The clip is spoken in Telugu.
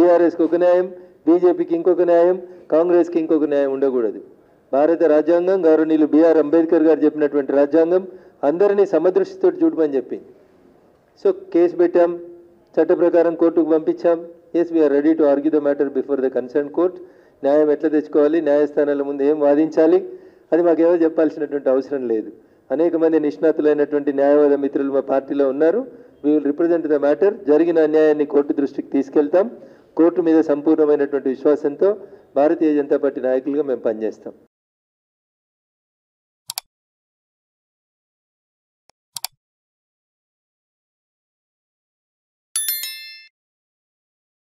బీఆర్ఎస్కి ఒక న్యాయం బీజేపీకి ఇంకొక న్యాయం కాంగ్రెస్కి ఇంకొక న్యాయం ఉండకూడదు భారత రాజ్యాంగం గౌరవనీయులు బిఆర్ అంబేద్కర్ గారు చెప్పినటువంటి రాజ్యాంగం అందరినీ సమదృష్టితో చూడమని చెప్పింది సో కేసు పెట్టాం చట్ట ప్రకారం కోర్టుకు పంపించాం yes we are ready to argue the matter before the concern court న్యాయం ఎట్లా తెచ్చుకోవాలి న్యాయస్థానాల ముందు ఏం వాదించాలి అది మాకేమో చెప్పాల్సినటువంటి అవసరం లేదు అనేక మంది నిష్ణాతులైనటువంటి న్యాయవాద మిత్రులు మా పార్టీలో ఉన్నారు we will represent the matter జరిగిన అన్యాయాన్ని కోర్టు దృష్టికి తీసుకెళ్తాం కోర్టు మీద సంపూర్ణమైనటువంటి విశ్వాసంతో భారతీయ జనతా పార్టీ నాయకులుగా మేము పనిచేస్తాం